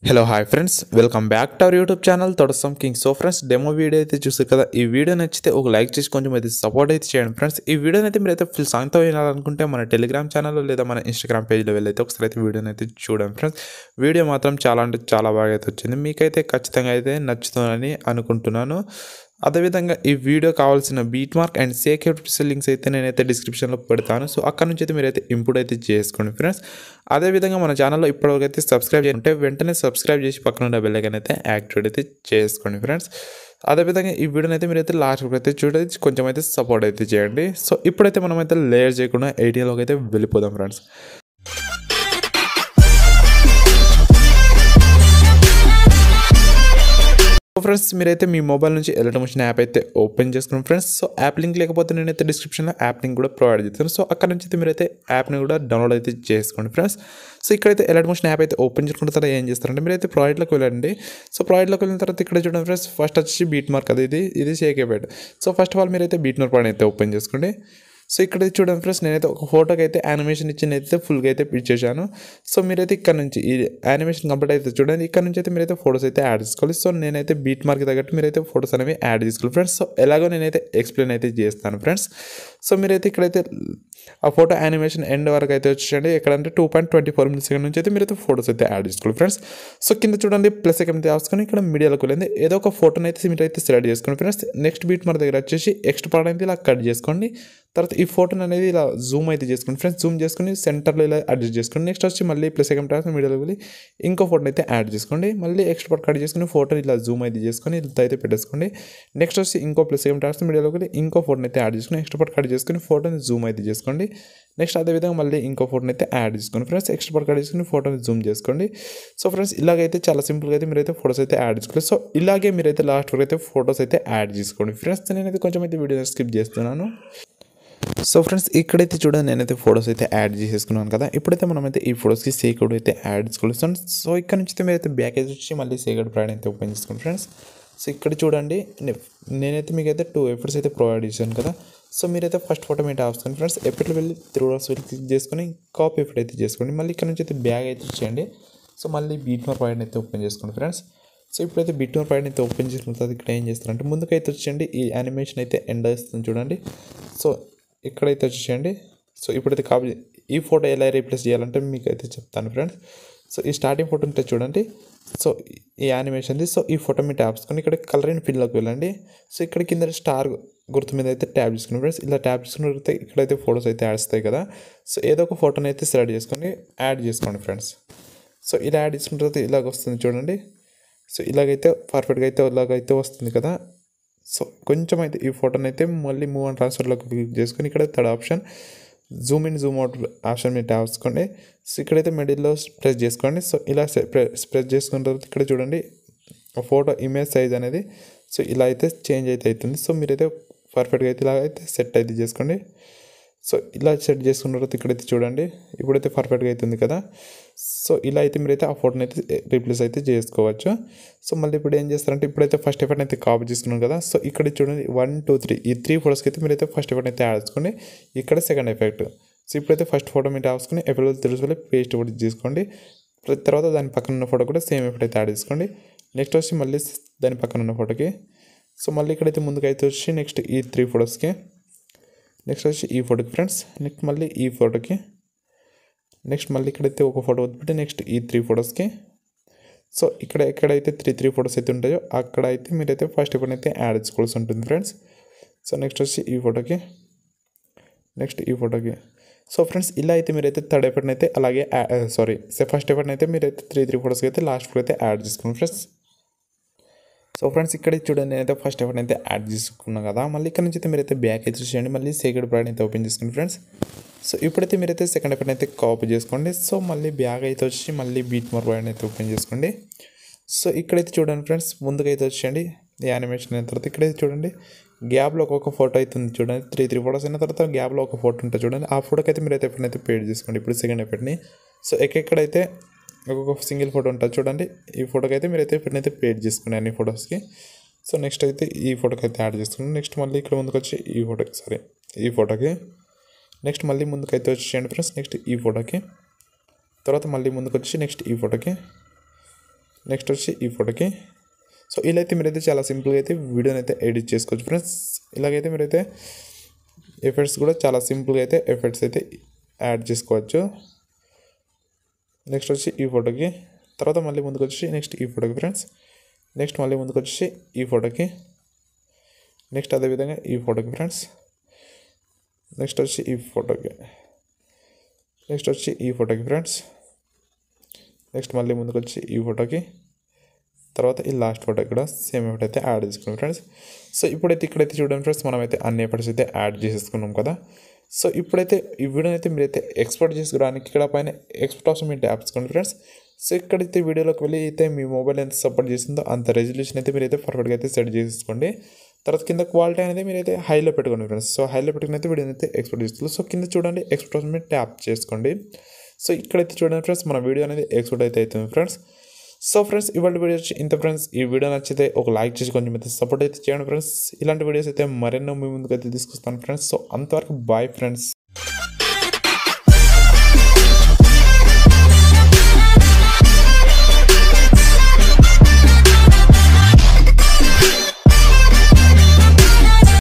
hello hi friends welcome back to our YouTube channel Thodasam king so friends demo video అయితే చూస్తారు కదా ఈ video నచ్చితే ఒక లైక్ చేసి కొంచెం అయితే సపోర్ట్ అయితే చేయండి ఫ్రెండ్స్ ఈ వీడియోని అయితే మీరైతే ఫుల్ సాంగ్తో వినాలనుకుంటే మన టెలిగ్రామ్ ఛానల్లో లేదా మన ఇన్స్టాగ్రామ్ పేజ్లో వెళ్ళైతే ఒకసారి అయితే వీడియోని అయితే చూడండి ఫ్రెండ్స్ వీడియో మాత్రం చాలా అంటే చాలా బాగా అయితే వచ్చింది మీకైతే ఖచ్చితంగా అయితే నచ్చుతుందని అనుకుంటున్నాను అదేవిధంగా ఈ వీడియో కావాల్సిన beat mark and security links అయితే నేనైతే డిస్క్రిప్షన్లో పెడతాను సో అక్కడ నుంచి అయితే మీరైతే ఇంపుట్ అయితే చేసుకోండి ఫ్రెండ్స్ అదేవిధంగా మన ఛానల్లో ఇప్పటివరకు అయితే సబ్స్క్రైబ్ చేయంటే వెంటనే సబ్స్క్రైబ్ చేసి పక్కన ఉన్న బెల్ ఐకాన్ అయితే యాక్టివేట్ అయితే చేసుకోండి ఫ్రెండ్స్ అదేవిధంగా ఈ వీడియోని అయితే మీరైతే లాస్ట్ వరకు అయితే చూడేది కొంచెం అయితే సపోర్ట్ అయితే చేయండి సో ఇప్పుడైతే మనం అయితే లేయర్ చేయకుండా ఐడియాలోకి అయితే వెళ్ళిపోదాం ఫ్రెండ్స్ సో ఫ్రెండ్స్ మీరైతే మీ మొబైల్ నుంచి ఎలక్ట్రోమోషన్ యాప్ అయితే ఓపెన్ చేసుకున్నాం ఫ్రెండ్స్ సో యాప్ లింక్ లేకపోతే నేనైతే డిస్క్రిప్షన్లో యాప్ లింక్ కూడా ప్రొవైడ్ చేస్తాను సో అక్కడ నుంచి అయితే మీరైతే యాప్ని కూడా డౌన్లోడ్ అయితే చేసుకోండి ఫ్రెండ్స్ సో ఇక్కడైతే ఎలక్ట్రోమోషన్ యాప్ అయితే ఓపెన్ చేసుకున్న తర్వాత ఏం చేస్తారంటే మీరైతే ప్రాజెక్ట్లోకి వెళ్ళండి సో ప్రాజెక్ట్లోకి వెళ్ళిన తర్వాత ఇక్కడ చూడండి ఫ్రెండ్స్ ఫస్ట్ వచ్చి బీట్ మార్క్ అది ఇది ఇది షేకేబెడ్ సో ఫస్ట్ ఆఫ్ ఆల్ మీరైతే బీట్ మార్క్ పాయింట్ అయితే ఓపెన్ చేసుకోండి సో ఇక్కడ చూడండి ఫ్రెండ్స్ నేనైతే ఒక ఫోటోకి అయితే యానిమేషన్ ఇచ్చి అయితే ఫుల్గా అయితే ఇచ్చేసాను సో మీరైతే ఇక్కడ నుంచి ఈ యానిమేషన్ కంప్లీట్ అయితే చూడండి ఇక్కడ నుంచి అయితే మీరైతే ఫోటోస్ అయితే యాడ్ చేసుకోవాలి సో నేనైతే బీట్ మార్క్ తగ్గట్టు మీరైతే ఫోటోస్ అనేవి యాడ్ చేసుకోవాలి ఫ్రెండ్స్ సో ఎలాగో నేనైతే ఎక్స్ప్లెయిన్ అయితే చేస్తాను ఫ్రెండ్స్ సో మీరైతే ఇక్కడైతే ఆ ఫోటో యానిమేషన్ ఎండ్ వరకు అయితే వచ్చేయండి ఎక్కడంటే two point twenty four minutes second నుంచి అయితే మీరైతే ఫోటోస్ అయితే యాడ్ చేసుకోవాలి ఫ్రెండ్స్ సో కింద చూడండి ప్లస్ సెకండ్ రాసుకొని ఇక్కడ మీడియాలోకి వెళ్ళింది ఏదో ఒక ఫోటోని అయితే మీరైతే సెలెక్ట్ చేసుకోండి ఫ్రెండ్స్ నెక్స్ట్ బీట్ మన దగ్గర వచ్చేసి ఎక్స్ట్ పార్ట్ అయితే ఇలా కట్ చేసుకోండి తర్వాత ఈ ఫోటోని అనేది ఇలా జూమ్ అయితే చేసుకోండి ఫ్రెండ్స్ జూమ్ చేసుకుని సెంటర్లో ఇలా అడ్జస్ట్ చేసుకోండి నెక్స్ట్ వచ్చి మళ్ళీ ప్లస్ సెకండ్ రాసి మీడియాలోకి వెళ్ళి ఇంకో ఫోటోని అయితే యాడ్ చేసుకోండి మళ్ళీ ఎక్స్ట్ పార్ట్ కట్ చేసుకుని ఫోటోని ఇలా జూమ్ అయితే చేసుకొని ఇలా అయితే పెట్టేసుకోండి నెక్స్ట్ వచ్చి ఇంకో ప్లస్ సెకండ్ రాసి మీడియాలోకి వెళ్ళి ఇంకో ఫోటోని అయితే యాడ్ చేసుకుని ఎక్స్ట్ పార్ట్ కట్ చేసుకుని ఫోటోని జూమ్ అయితే చేసుకోండి నెక్స్ట్ అదేవిధంగా మళ్ళీ ఇంకో ఫోటోని అయితే యాడ్ చేసుకోండి ఫ్రెండ్స్ ఎక్స్ట్రా పార్ట్ కట్ చేసుకుని ఫోటోని జూమ్ చేసుకోండి సో ఫ్రెండ్స్ ఇలాగైతే చాలా సింపుల్గా అయితే మీరైతే ఫోటోస్ అయితే యాడ్ చేసుకోండి సో ఇలాగే మీరైతే లాస్ట్ వరకు అయితే ఫోటోస్ అయితే యాడ్ చేసుకోండి ఫ్రెండ్స్ నేనైతే కొంచెం అయితే వీడియో స్కిప్ చేస్తున్నాను సో ఫ్రెండ్స్ ఇక్కడైతే చూడండి నేనైతే ఫొటోస్ అయితే యాడ్ చేసేసుకున్నాను కదా ఇప్పుడైతే మనమైతే ఈ ఫొటోస్కి సేకడ్ అయితే యాడ్ చేసుకోవాలి సో ఇక్కడ నుంచి అయితే మీరైతే బ్యాక్ అయితే వచ్చి మళ్ళీ సేకడ్ బ్రాండ్ అయితే ఓపెన్ చేసుకోండి ఫ్రెండ్స్ సో ఇక్కడ చూడండి నే- నేనైతే మీకు అయితే టూ ఎఫర్ట్స్ అయితే ప్రొవైడ్ చేశాను కదా సో మీరైతే ఫస్ట్ ఫోటో మీద ఆపుకోండి ఫ్రెండ్స్ ఎప్పట్లో వెళ్ళి త్రీ డోర్స్ వెళ్ళి క్లిక్ చేసుకొని కాపీ ఎఫర్ట్ అయితే చేసుకోండి మళ్ళీ ఇక్కడ నుంచి అయితే బ్యాగ్ అయితే చేయండి సో మళ్ళీ బీట్ మోర్ పాయింట్ అయితే ఓపెన్ చేసుకోండి ఫ్రెండ్స్ సో ఇప్పుడైతే బిట్ మోర్ పాయింట్ అయితే ఓపెన్ చేసుకున్న తర్వాత ఇక్కడ ఏం చేస్తారంటే ముందుకైతే వచ్చేయండి ఈ యానిమేషన్ అయితే ఎండ్ అవుతుంది చూడండి సో ఇక్కడైతే వచ్చేయండి సో ఇప్పుడైతే కాపీ ఈ ఫోటో ఎలా రీప్లేస్ చేయాలంటే మీకు అయితే చెప్తాను ఫ్రెండ్స్ సో ఈ స్టార్టింగ్ ఫోటో ఉంటే చూడండి సో ఈ యానిమేషన్ది సో ఈ ఫోటో మీద ట్యాప్ చేసుకొని ఇక్కడ కలర్ అండ్ ఫిల్లోకి వెళ్ళండి సో ఇక్కడ కింద స్టార్ గుర్తు మీద అయితే ట్యాప్ చేసుకుని ఫ్రెండ్స్ ఇలా ట్యాప్ చేసుకున్న తర్వాత ఇక్కడైతే ఫోటోస్ అయితే యాడ్ వస్తాయి కదా సో ఏదో ఒక ఫోటోని అయితే సెలెక్ట్ చేసుకొని యాడ్ చేసుకోండి ఫ్రెండ్స్ సో ఇలా యాడ్ చేసుకున్న తర్వాత ఇలాగ వస్తుంది చూడండి సో ఇలాగైతే పర్ఫెక్ట్గా అయితే ఇలాగైతే వస్తుంది కదా సో కొంచెం అయితే ఈ ఫోటోని అయితే మళ్ళీ మూవ్ అండ్ ట్రాన్స్ఫర్లోకి క్లిక్ చేసుకొని ఇక్కడ third option zoom in zoom out option మీద ట్యాప్ చేసుకోండి సో ఇక్కడైతే మిడిల్లో ప్రెస్ చేసుకోండి సో ఇలా ప్రెస్ చేసుకున్న తర్వాత ఇక్కడ చూడండి ఫోటో ఇమేజ్ సైజ్ అనేది సో ఇలా అయితే చేంజ్ అయితే అవుతుంది సో మీరైతే పర్ఫెక్ట్గా అయితే ఇలా అయితే సెట్ అయితే చేసుకోండి సో ఇలా సెట్ చేసుకున్న తర్వాత ఇక్కడైతే చూడండి ఇప్పుడైతే పర్ఫెక్ట్గా అవుతుంది కదా సో ఇలా అయితే మీరైతే ఆ ఫోటోని అయితే రీప్లేస్ అయితే చేసుకోవచ్చు సో మళ్ళీ ఇప్పుడు ఏం చేస్తారంటే ఇప్పుడైతే ఫస్ట్ ఎఫర్ట్ అయితే కాపీ చేసుకున్నాం కదా సో ఇక్కడ చూడండి వన్ టూ త్రీ ఈ త్రీ ఫోటోస్కి అయితే మీరైతే ఫస్ట్ ఎఫర్ట్ అయితే యాడ్ చేసుకోండి ఇక్కడ సెకండ్ ఎఫెక్ట్ సో ఇప్పుడైతే ఫస్ట్ ఫోటో మీరు రాసుకొని ఎఫెక్ట్ తెలుసుకొని పేస్ట్ కూడా తీసుకోండి ప్ర- తర్వాత దాని పక్కన ఉన్న ఫోటో కూడా సేమ్ ఎఫెక్ట్ అయితే యాడ్ చేసుకోండి నెక్స్ట్ వచ్చి మళ్ళీ దాని పక్కన ఉన్న ఫోటోకి సో మళ్ళీ ఇక్కడైతే ముందుకైతే వచ్చి నెక్స్ట్ ఈ త్రీ ఫొటోస్కి నెక్స్ట్ వచ్చి ఈ ఫోటోకి ఫ్రెండ్స్ నెక్స్ట్ మళ్ళీ ఈ ఫోటోకి నెక్స్ట్ మళ్ళీ ఇక్కడైతే ఒక ఫోటో వదిలిపెట్టి నెక్స్ట్ ఈ త్రీ ఫొటోస్కి సో ఇక్కడ ఎక్కడైతే త్రీ త్రీ ఫొటోస్ అయితే ఉంటాయో అక్కడ అయితే మీరైతే ఫస్ట్ ఫోటో అయితే యాడ్ చేసుకోవాల్సి ఉంటుంది ఫ్రెండ్స్ సో నెక్స్ట్ వచ్చి ఈ ఫోటోకి నెక్స్ట్ ఈ ఫోటోకి సో ఫ్రెండ్స్ ఇలా అయితే మీరైతే థర్డ్ ఎఫర్ట్ అయితే అలాగే సారీ ఫస్ట్ ఎఫర్ట్ అయితే మీరైతే త్రీ త్రీ ఫోటోస్కి అయితే లాస్ట్ ఫోటో అయితే యాడ్ చేసుకోండి ఫ్రెండ్స్ సో ఫ్రెండ్స్ ఇక్కడ చూడండి నేనైతే ఫస్ట్ ఎఫర్ట్ అయితే యాడ్ చేసుకున్నాను కదా మళ్ళీ ఇక్కడ నుంచి అయితే మీరైతే బ్యాక్ అయితే చూసేయండి మళ్ళీ సెకండ్ ప్రోడక్ట్ అయితే ఓపెన్ చేసుకోండి ఫ్రెండ్స్ సో ఇప్పుడైతే మీరైతే సెకండ్ ఎఫర్ట్ అయితే కాపీ చేసుకోండి సో మళ్ళీ బ్యాగ్ అయితే వచ్చి మళ్ళీ బీట్ మోర్ ప్రోడక్ట్ అయితే ఓపెన్ చేసుకోండి సో ఇక్కడైతే చూడండి ఫ్రెండ్స్ ముందుగా అయితే వచ్చేయండి ఈ యానిమేషన్ అయిన తర్వాత ఇక్కడైతే చూడండి గ్యాప్లో ఒక్కొక్క ఫోటో అయితే ఉంది చూడండి త్రీ త్రీ ఫోటోస్ అయిన తర్వాత గ్యాప్లో ఒక ఫోటో ఉంటుంది చూడండి ఆ ఫోటోకి అయితే మీరైతే ఎప్పుడైతే పేడ్ చేసుకోండి ఇప్పుడు సెకండ్ ఎఫెక్ట్ని సో ఎక్కడైతే ఒక్కొక్క సింగిల్ ఫోటో ఉంటుంది చూడండి ఈ ఫోటోకి అయితే మీరైతే ఎప్పుడైతే పేడ్ చేసుకోండి అన్ని ఫొటోస్కి సో నెక్స్ట్ అయితే ఈ ఫోటోకి అయితే యాడ్ చేసుకోండి నెక్స్ట్ మళ్ళీ ఇక్కడ ముందుకు వచ్చి ఈ ఫోటోకి సారీ ఈ ఫోటోకి నెక్స్ట్ మళ్ళీ ముందుకు అయితే వచ్చేయండి ఫ్రెండ్స్ నెక్స్ట్ ఈ ఫోటోకి తర్వాత మళ్ళీ ముందుకు వచ్చి నెక్స్ట్ ఈ ఫోటోకి నెక్స్ట్ వచ్చి ఈ ఫోటోకి సో ఇలా అయితే మీరైతే చాలా సింపుల్గా అయితే వీడియోని అయితే ఎడిట్ చేసుకోవచ్చు ఫ్రెండ్స్ ఇలాగైతే మీరైతే ఎఫెక్ట్స్ కూడా చాలా సింపుల్గా అయితే ఎఫెక్ట్స్ అయితే యాడ్ చేసుకోవచ్చు నెక్స్ట్ వచ్చి ఈ ఫోటోకి తర్వాత మళ్ళీ ముందుకు వచ్చి నెక్స్ట్ ఈ ఫోటోకి ఫ్రెండ్స్ నెక్స్ట్ మళ్ళీ ముందుకు వచ్చి ఈ ఫోటోకి నెక్స్ట్ అదేవిధంగా ఈ ఫోటోకి ఫ్రెండ్స్ నెక్స్ట్ వచ్చి ఈ ఫోటోకి నెక్స్ట్ వచ్చి ఈ ఫోటోకి ఫ్రెండ్స్ నెక్స్ట్ మళ్ళీ ముందుకు వచ్చి ఈ ఫోటోకి తర్వాత ఈ లాస్ట్ ఫోటో కూడా సేమ్ ఎఫెక్ట్ అయితే యాడ్ చేసుకున్నాం ఫ్రెండ్స్ సో ఇప్పుడైతే ఇక్కడైతే చూడండి ఫ్రెండ్స్ మనమైతే అన్ని ఎఫెక్ట్స్ అయితే యాడ్ చేసేసుకున్నాం కదా సో ఇప్పుడైతే ఈ వీడియోని అయితే మీరైతే ఎక్స్పోర్ట్ చేసుకోవడానికి ఇక్కడ పైన ఎక్స్పోర్ట్ ఆప్షన్ మీరు ట్యాప్ చేసుకోండి ఫ్రెండ్స్ సో ఇక్కడైతే వీడియోలోకి వెళ్ళి అయితే మీ మొబైల్ ఎంత సపోర్ట్ చేసిందో అంత రెజల్యూషన్ అయితే మీరైతే పర్ఫెక్ట్గా అయితే సెట్ చేసుకోండి తర్వాత కింద క్వాలిటీ అనేది మీరైతే హైలో పెట్టుకోండి ఫ్రెండ్స్ సో హైలో పెట్టుకుని అయితే వీడియోని అయితే ఎక్స్పోర్ట్ చేస్తుంది సో కింద చూడండి ఎక్స్పోర్ట్ ఆప్షన్ మీరు ట్యాప్ చేసుకోండి సో ఇక్కడైతే చూడండి ఫ్రెండ్స్ మన వీడియో అనేది ఎక్స్పోర్ట్ అయితే అవుతుంది ఫ్రెండ్స్ సో ఫ్రెండ్స్ ఇవాళ వీడియో వచ్చి ఇంత ఫ్రెండ్స్ ఈ వీడియో నచ్చితే ఒక లైక్ చేసి కొంచెం అయితే సపోర్ట్ అయితే చేయండి ఫ్రెండ్స్ ఇలాంటి వీడియోస్ అయితే మరెన్నో మీ ముందుకు అయితే తీసుకొస్తాను ఫ్రెండ్స్ సో అంతవరకు బాయ్ ఫ్రెండ్స్